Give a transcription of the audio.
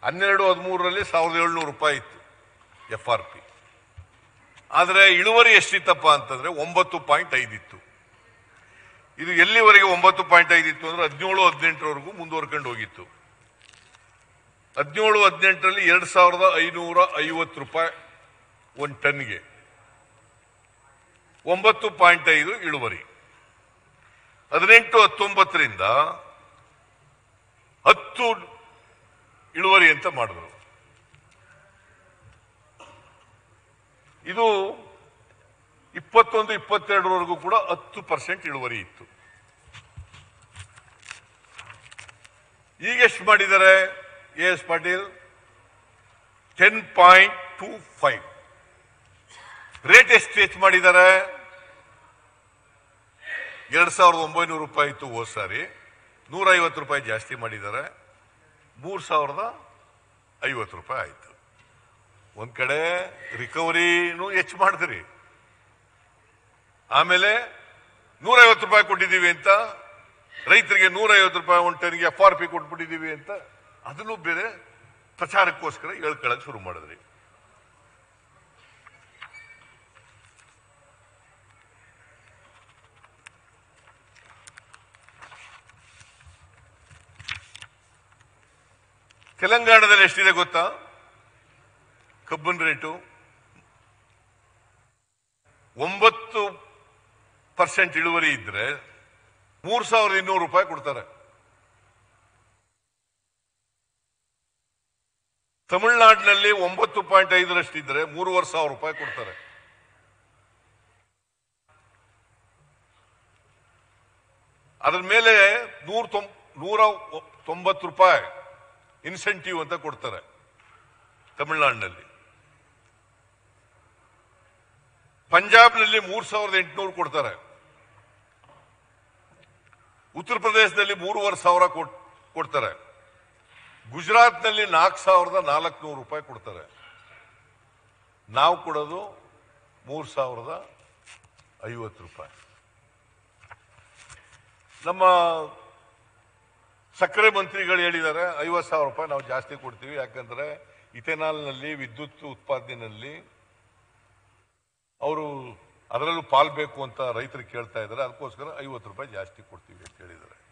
ಹನ್ನೆರಡು ಹದಿಮೂರರಲ್ಲಿ ಸಾವಿರದ ಏಳ್ನೂರು ರೂಪಾಯಿ ಇತ್ತು ಎಫ್ ಆರ್ ಪಿ ಆದರೆ ಇಳುವರಿ ಎಷ್ಟಿತ್ತಪ್ಪ ಅಂತಂದ್ರೆ ಒಂಬತ್ತು ಪಾಯಿಂಟ್ ಐದಿತ್ತು ಇದು ಎಲ್ಲಿವರೆಗೆ ಒಂಬತ್ತು ಪಾಯಿಂಟ್ ಐದಿತ್ತು ಅಂದ್ರೆ ಹದಿನೇಳು ಹದಿನೆಂಟರವರೆಗೂ ಮುಂದುವರ್ಕೊಂಡು ಹೋಗಿತ್ತು ಹದಿನೇಳು ಹದಿನೆಂಟರಲ್ಲಿ ಎರಡು ಸಾವಿರದ ಐನೂರ ಐವತ್ತು ರೂಪಾಯಿ ಒಂದು ಟನ್ಗೆ ಒಂಬತ್ತು ಪಾಯಿಂಟ್ ಐದು ಇಳುವರಿ ಹದಿನೆಂಟು ಹತ್ತೊಂಬತ್ತರಿಂದ ಹತ್ತು ಇಳುವರಿ ಅಂತ ಮಾಡಿದ್ರು ಇದು ಇಪ್ಪತ್ತೊಂದು ಇಪ್ಪತ್ತೆರಡರವರೆಗೂ ಕೂಡ ಹತ್ತು ಪರ್ಸೆಂಟ್ ಇಳುವರಿ ಇತ್ತು ಈಗ ಎಷ್ಟು ಮಾಡಿದ್ದಾರೆ A S Patil ten point two five rate ಎಷ್ಟು ಹೆಚ್ಚು ಮಾಡಿದ್ದಾರೆ ಎರಡ್ ಸಾವಿರದ ಒಂಬೈನೂರು ರೂಪಾಯಿ ಇತ್ತು ಹೋದ್ ಸಾರಿ ನೂರ ಐವತ್ತು ರೂಪಾಯಿ ಜಾಸ್ತಿ ಮಾಡಿದ್ದಾರೆ ಮೂರ್ ಸಾವಿರದ ಐವತ್ತು ರೂಪಾಯಿ ಆಯ್ತು ಒಂದ್ ಕಡೆ ರಿಕವರಿನೂ ಹೆಚ್ಚು ಮಾಡಿದ್ರಿ ಆಮೇಲೆ ನೂರೈವತ್ತು ರೂಪಾಯಿ ಕೊಟ್ಟಿದ್ದೀವಿ ಅಂತ ರೈತರಿಗೆ ನೂರೈವತ್ತು ರೂಪಾಯಿ ಒಂದು ಟನ್ಗೆ ಎಫ್ ಆರ್ ಪಿ ಕೊಟ್ಬಿಟ್ಟಿದ್ದೀವಿ ಅಂತ ಅದನ್ನು ಬೇರೆ ಪ್ರಚಾರಕ್ಕೋಸ್ಕರ ಹೇಳ್ಕೊಳಕ್ ಶುರು ಮಾಡಿದ್ರಿ ತೆಲಂಗಾಣದಲ್ಲಿ ಎಷ್ಟಿದೆ ಗೊತ್ತಾ ಕಬ್ಬಿನ ರೇಟು ಒಂಬತ್ತು ಪರ್ಸೆಂಟ್ ಇಳುವರಿ ಇದ್ರೆ ಮೂರ್ ಸಾವಿರದ ಇನ್ನೂರು ರೂಪಾಯಿ ಕೊಡ್ತಾರೆ ತಮಿಳುನಾಡಿನಲ್ಲಿ ಒಂಬತ್ತು ಪಾಯಿಂಟ್ ಐದರಷ್ಟಿದ್ರೆ ಮೂರುವರೆ ಸಾವಿರ ರೂಪಾಯಿ ಕೊಡ್ತಾರೆ ಅದ್ರ ಮೇಲೆ ನೂರ ತೊಂ ನೂರ ತೊಂಬತ್ತು ರೂಪಾಯಿ ಇನ್ಸೆಂಟಿವ್ ಅಂತ ಕೊಡ್ತಾರೆ ತಮಿಳುನಾಡಿನಲ್ಲಿ ಪಂಜಾಬ್ನಲ್ಲಿ ಮೂರ್ ಸಾವಿರದ ಎಂಟುನೂರು ಕೊಡ್ತಾರೆ ಉತ್ತರ ಪ್ರದೇಶದಲ್ಲಿ ಮೂರುವರೆ ಸಾವಿರ ಕೊಟ್- ಕೊಡ್ತಾರೆ ಗುಜರಾತ್ನಲ್ಲಿ ನಾಲ್ಕು ಸಾವಿರದ ನಾಲ್ಕುನೂರು ರೂಪಾಯಿ ಕೊಡ್ತಾರೆ ನಾವು ಕೊಡೋದು ಮೂರು ಸಾವಿರದ ಐವತ್ತು ರೂಪಾಯಿ ನಮ್ಮ ಸಕ್ಕರೆ ಮಂತ್ರಿಗಳು ಹೇಳಿದ್ದಾರೆ ಐವತ್ತು ಸಾವಿರ ರೂಪಾಯಿ ನಾವು ಜಾಸ್ತಿ ಕೊಡ್ತೀವಿ ಯಾಕಂದ್ರೆ ಇಥೆನಾಲ್ನಲ್ಲಿ ವಿದ್ಯುತ್ ಉತ್ಪಾದನೆಯಲ್ಲಿ ಅವರು ಅದರಲ್ಲೂ ಪಾಲ್ಬೇಕು ಅಂತ ರೈತರು ಕೇಳ್ತಾ ಇದ್ದಾರೆ ಅದಕ್ಕೋಸ್ಕರ ಐವತ್ತು ರೂಪಾಯಿ ಜಾಸ್ತಿ ಕೊಡ್ತೀವಿ ಅಂತ ಹೇಳಿದ್ದಾರೆ